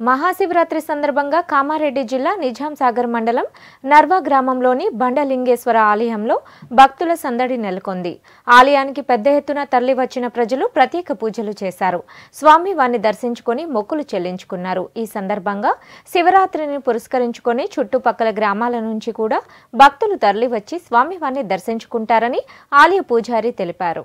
మహాశివరాత్రి సందర్భంగా కామారెడ్డి జిల్లా నిజాం సాగర్ మండలం నర్వా గ్రామంలోని బండలింగేశ్వర ఆలయంలో భక్తుల సందడి నెలకొంది ఆలయానికి పెద్ద ఎత్తున తరలి వచ్చిన ప్రజలు ప్రత్యేక పూజలు చేశారు స్వామి వారిని దర్శించుకొని మొక్కులు చెల్లించుకున్నారు ఈ సందర్భంగా శివరాత్రిని పురస్కరించుకొని చుట్టుపక్కల గ్రామాల నుంచి కూడా భక్తులు తరలివచ్చి స్వామివారిని దర్శించుకుంటారని ఆలయ పూజారి తెలిపారు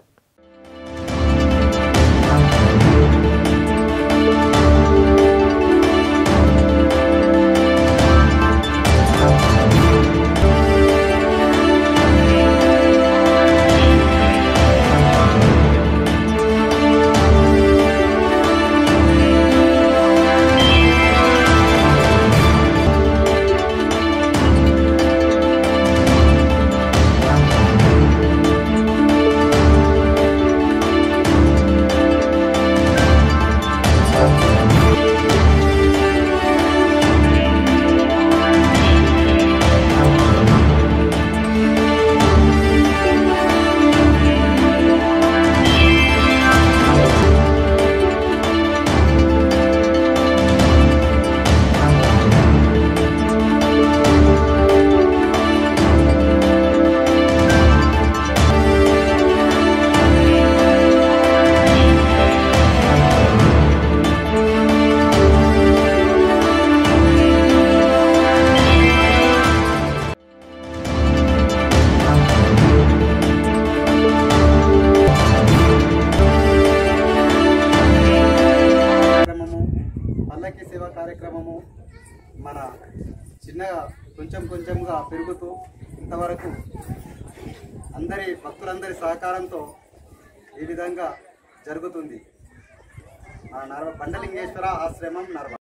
కార్యక్రమము పల్లకి సేవ కార్యక్రమము మన చిన్నగా కొంచెం కొంచెంగా పెరుగుతూ ఇంతవరకు అందరి భక్తులందరి సహకారంతో ఈ విధంగా జరుగుతుంది మన నర్వ బండలింగేశ్వర ఆశ్రమం నర్వ